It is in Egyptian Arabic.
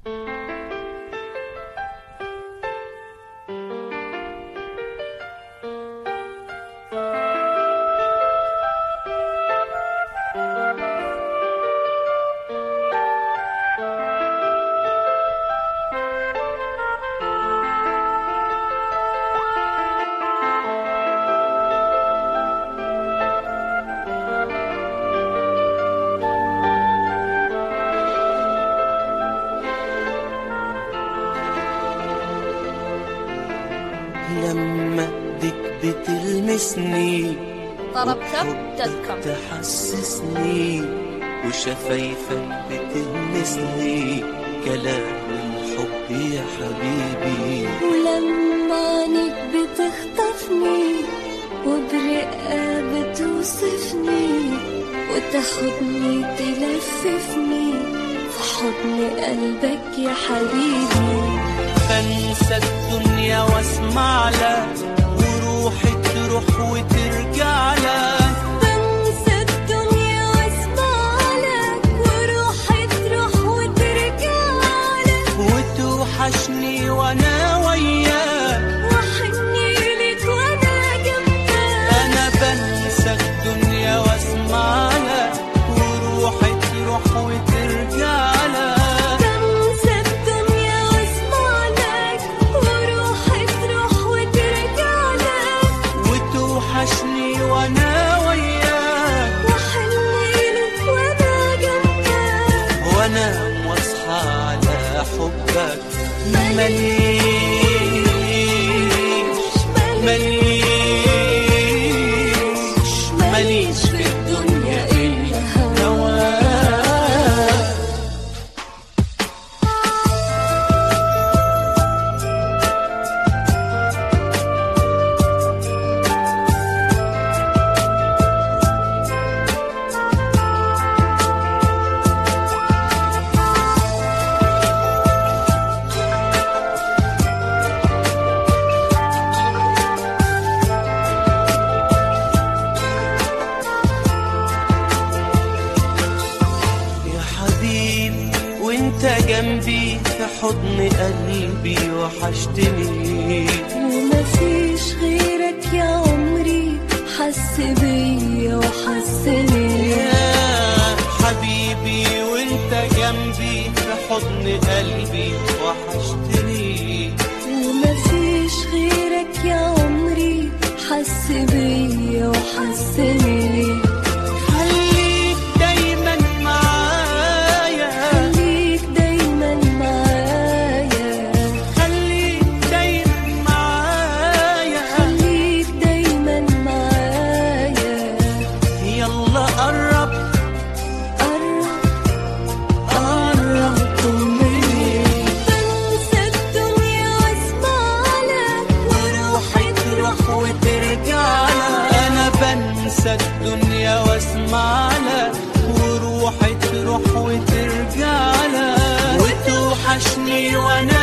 لما ايدك بتلمسني طربكم تذكر تحسسني وشفايفك بتلمسني كلام الحب يا حبيبي ولما عينك بتخطفني وبرقة بتوصفني وتاخدني تلففني في حضن قلبك يا حبيبي بنسى الدنيا واسمع لك وروحي تروح وترجع لك بنسى الدنيا واسمع لك وروحي تروح وترجع لك وتوحشني وانا وياك وحني لك وانا جنبك انا بنسى الدنيا واسمع لك وروحي تروح وترجع لك بنسى الدنيا واسمع لك وروحي تروح وترجع لك وتوحشني وانا وياك وحني لك وانا جنبك وانام واصحى على حبك مليش مليش مليش في الدنيا الا هواك يا حبيبي وانت جنبي في حضن قلبي وحشتني ومفيش غيرك يا عمري حس بيا وحسني يا حبيبي وانت جنبي في حضن قلبي وحشتني ومفيش غيرك يا عمري حس بيا وحسني خليك دايما معايا خليك دايما معايا خليك دايما معايا خليك دايما معايا يلا قرب قرب قرب طمني بنسى الدنيا واسمع لك وروحي تروح وترجع لك انا بنسى الدنيا واسمع لك وروحي تروح وترجع لك وتوحشني وانا